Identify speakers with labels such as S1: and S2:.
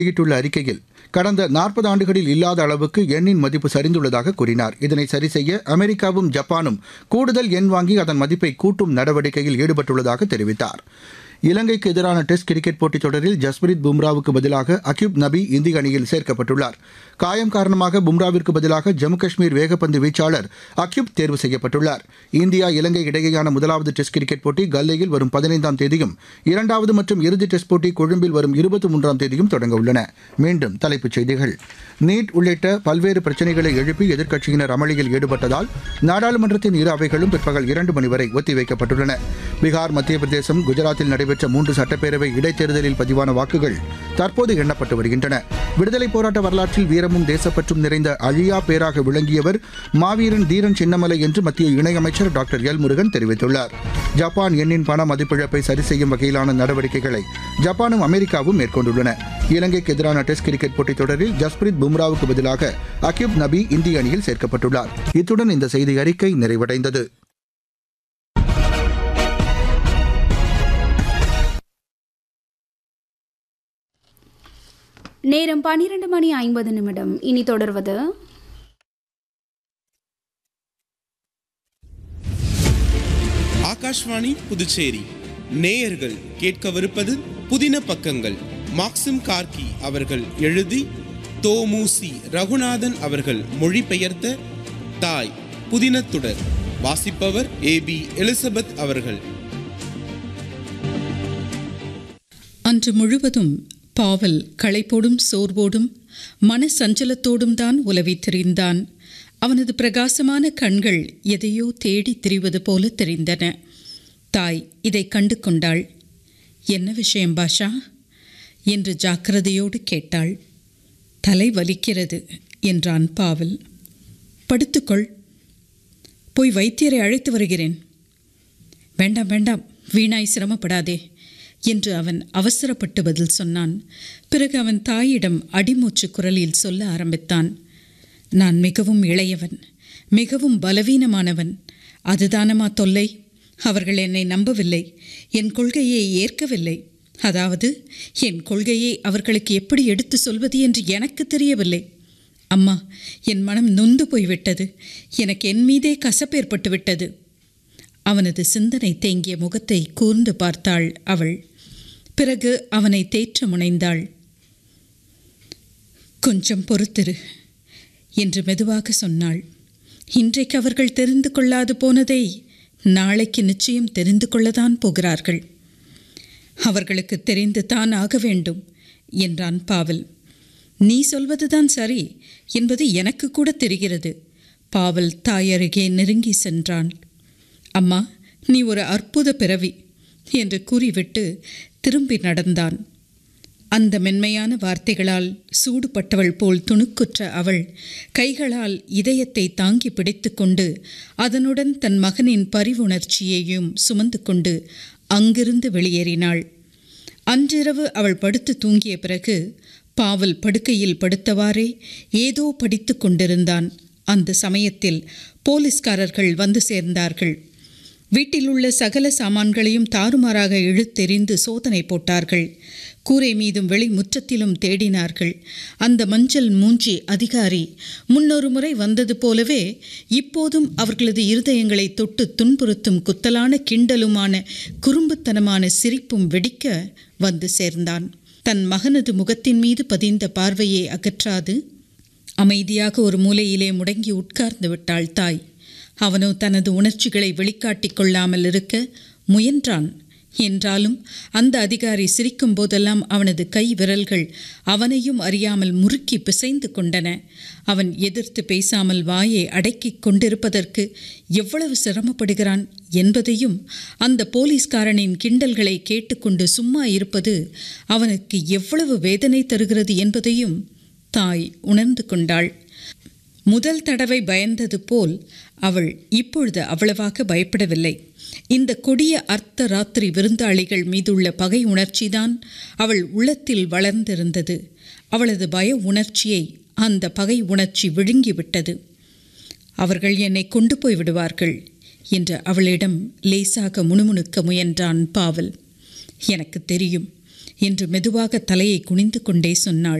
S1: வெளியிட்டுள்ள அறிக்கையில் கடந்த நாற்பது ஆண்டுகளில் இல்லாத அளவுக்கு எண்ணின் மதிப்பு சரிந்துள்ளதாக கூறினார் இதனை சரிசெய்ய அமெரிக்காவும் ஜப்பானும் கூடுதல் எண் வாங்கி அதன் மதிப்பை கூட்டும் நடவடிக்கையில் ஈடுபட்டுள்ளதாக தெரிவித்தார் இலங்கைக்கு எதிரான டெஸ்ட் கிரிக்கெட் போட்டித் தொடரில் ஜஸ்பிரித் பும்ராவுக்கு பதிலாக அக்யூப் நபி இந்திய அணியில் சேர்க்கப்பட்டுள்ளார் காயம் காரணமாக பும்ராவிற்கு பதிலாக ஜம்மு காஷ்மீர் வேகப்பந்து வீச்சாளர் அக்யூப் தேர்வு செய்யப்பட்டுள்ளார் இந்தியா இலங்கை இடையேயான முதலாவது டெஸ்ட் கிரிக்கெட் போட்டி கல்லையில் வரும் பதினைந்தாம் தேதியும் இரண்டாவது மற்றும் இறுதி டெஸ்ட் போட்டி கொழும்பில் வரும் இருபத்தி மூன்றாம் தேதியும் தொடங்க உள்ளன மீண்டும் தலைப்புச் செய்திகள் நீட் உள்ளிட்ட பல்வேறு பிரச்சினைகளை எழுப்பி எதிர்க்கட்சியினர் அமளியில் ஈடுபட்டதால் நாடாளுமன்றத்தின் இரு அவைகளும் பிற்பகல் இரண்டு மணி வரை ஒத்திவைக்கப்பட்டுள்ளன பீகார் மத்திய பிரதேசம் குஜராத்தில் நடைபெற்ற மூன்று சட்டப்பேரவை இடைத்தேர்தலில் பதிவான வாக்குகள் தற்போது எண்ணப்பட்டு வருகின்றன விடுதலைப் போராட்ட வரலாற்றில் வீரமும் தேசப்பற்றும் நிறைந்த அழியா பேராக விளங்கியவர் மாவீரன் தீரன் சின்னமலை என்று மத்திய இணையமைச்சர் டாக்டர் எல் முருகன் தெரிவித்துள்ளார் ஜப்பான் எண்ணின் பண மதிப்பிழப்பை சரி செய்யும் வகையிலான நடவடிக்கைகளை ஜப்பானும் அமெரிக்காவும் மேற்கொண்டுள்ளன இலங்கைக்கு எதிரான டெஸ்ட் கிரிக்கெட் போட்டித் தொடரில் ஜஸ்பிரித் பும்ராவுக்கு பதிலாக அக்யூப் நபி இந்திய அணியில் சேர்க்கப்பட்டுள்ளார் இத்துடன் இந்த செய்தி அறிக்கை நிறைவடைந்தது
S2: நேரம் பன்னிரண்டு மணி ஐம்பது நிமிடம் இனி தொடர்வது
S3: ஆகாஷ்வாணி புதுச்சேரி நேயர்கள் கேட்கவிருப்பது புதின பக்கங்கள் மாக்சிம் கார்கி அவர்கள் எழுதி தோமுசி ரகுநாதன் அவர்கள் மொழிபெயர்த்த தாய் புதினத்துடர் வாசிப்பவர் ஏ பி எலிசபெத் அவர்கள்
S4: அன்று முழுவதும் பாவல் களைப்போடும் சோர்வோடும் மன சஞ்சலத்தோடும் தான் உலவித் திரிந்தான் அவனது பிரகாசமான கண்கள் எதையோ தேடித் திரிவது போல தெரிந்தன தாய் இதை கண்டு கொண்டாள் என்ன விஷயம் பாஷா என்று ஜாக்கிரதையோடு கேட்டாள் தலை வலிக்கிறது என்றான் பாவல் படுத்துக்கொள் போய் வைத்தியரை அழைத்து வருகிறேன் வேண்டாம் வேண்டாம் வீணாய் சிரமப்படாதே என்று அவன் அவசரப்பட்டு பதில் சொன்னான் பிறகு அவன் தாயிடம் அடிமூச்சு குரலில் சொல்ல ஆரம்பித்தான் நான் மிகவும் இளையவன் மிகவும் பலவீனமானவன் அதுதானமா தொல்லை அவர்கள் என்னை நம்பவில்லை என் கொள்கையை ஏற்கவில்லை அதாவது என் கொள்கையை அவர்களுக்கு எப்படி எடுத்து சொல்வது என்று எனக்கு தெரியவில்லை அம்மா என் மனம் நொந்து போய்விட்டது எனக்கு என் மீதே கசப்பேற்பட்டு விட்டது அவனது சிந்தனை தேங்கிய முகத்தை கூர்ந்து பார்த்தாள் அவள் பிறகு அவனை தேற்ற முனைந்தாள் கொஞ்சம் பொறுத்திரு என்று மெதுவாக சொன்னாள் இன்றைக்கு அவர்கள் தெரிந்து கொள்ளாது போனதை நாளைக்கு நிச்சயம் தெரிந்து கொள்ளத்தான் போகிறார்கள் அவர்களுக்கு தெரிந்து தான் ஆக வேண்டும் என்றான் பாவல் நீ சொல்வதுதான் சரி என்பது எனக்கு கூட தெரிகிறது பாவல் தாயருகே நெருங்கி சென்றான் அம்மா நீ ஒரு அற்புத பிறவி என்று கூறிவிட்டு திரும்பி நடந்தான் அந்த மென்மையான வார்த்தைகளால் சூடுபட்டவள் போல் துணுக்குற்ற அவள் கைகளால் இதயத்தை தாங்கி பிடித்துக்கொண்டு அதனுடன் தன் மகனின் பரிவுணர்ச்சியையும் சுமந்து கொண்டு அங்கிருந்து வெளியேறினாள் அன்றிரவு அவள் படுத்து தூங்கிய பிறகு பாவல் படுக்கையில் படுத்தவாறே ஏதோ படித்து கொண்டிருந்தான் அந்த சமயத்தில் போலீஸ்காரர்கள் வந்து சேர்ந்தார்கள் வீட்டில் உள்ள சகல சாமான்களையும் தாறுமாறாக இழுத்தெறிந்து சோதனை போட்டார்கள் கூரை மீதும் வெளி முற்றத்திலும் தேடினார்கள் அந்த மஞ்சள் மூஞ்சி அதிகாரி முன்னொரு முறை வந்தது போலவே இப்போதும் அவர்களது இருதயங்களை தொட்டு துன்புறுத்தும் குத்தலான கிண்டலுமான குறும்புத்தனமான சிரிப்பும் வெடிக்க வந்து சேர்ந்தான் தன் மகனது முகத்தின் மீது பதிந்த பார்வையை அகற்றாது அமைதியாக ஒரு மூலையிலே முடங்கி உட்கார்ந்து விட்டாள் தாய் அவனோ தனது உணர்ச்சிகளை வெளிக்காட்டிக் கொள்ளாமல் இருக்க முயன்றான் என்றாலும் அந்த அதிகாரி சிரிக்கும் போதெல்லாம் அவனது கை விரல்கள் அவனையும் அறியாமல் முறுக்கி பிசைந்து கொண்டன அவன் எதிர்த்து பேசாமல் வாயை அடக்கிக் கொண்டிருப்பதற்கு எவ்வளவு சிரமப்படுகிறான் என்பதையும் அந்த போலீஸ்காரனின் கிண்டல்களை கேட்டுக்கொண்டு சும்மா இருப்பது அவனுக்கு எவ்வளவு வேதனை தருகிறது என்பதையும் தாய் உணர்ந்து கொண்டாள் முதல் தடவை பயந்தது போல் அவள் இப்பொழுது அவ்வளவாக பயப்படவில்லை இந்த கொடிய அர்த்த ராத்திரி விருந்தாளிகள் மீதுள்ள பகை உணர்ச்சிதான் அவள் உள்ளத்தில் வளர்ந்திருந்தது அவளது பய உணர்ச்சியை அந்த பகை உணர்ச்சி விழுங்கிவிட்டது அவர்கள் என்னை கொண்டு போய் விடுவார்கள் என்று அவளிடம் லேசாக முணுமுணுக்க முயன்றான் பாவல் எனக்கு தெரியும் என்று மெதுவாக தலையை குனிந்து கொண்டே சொன்னாள்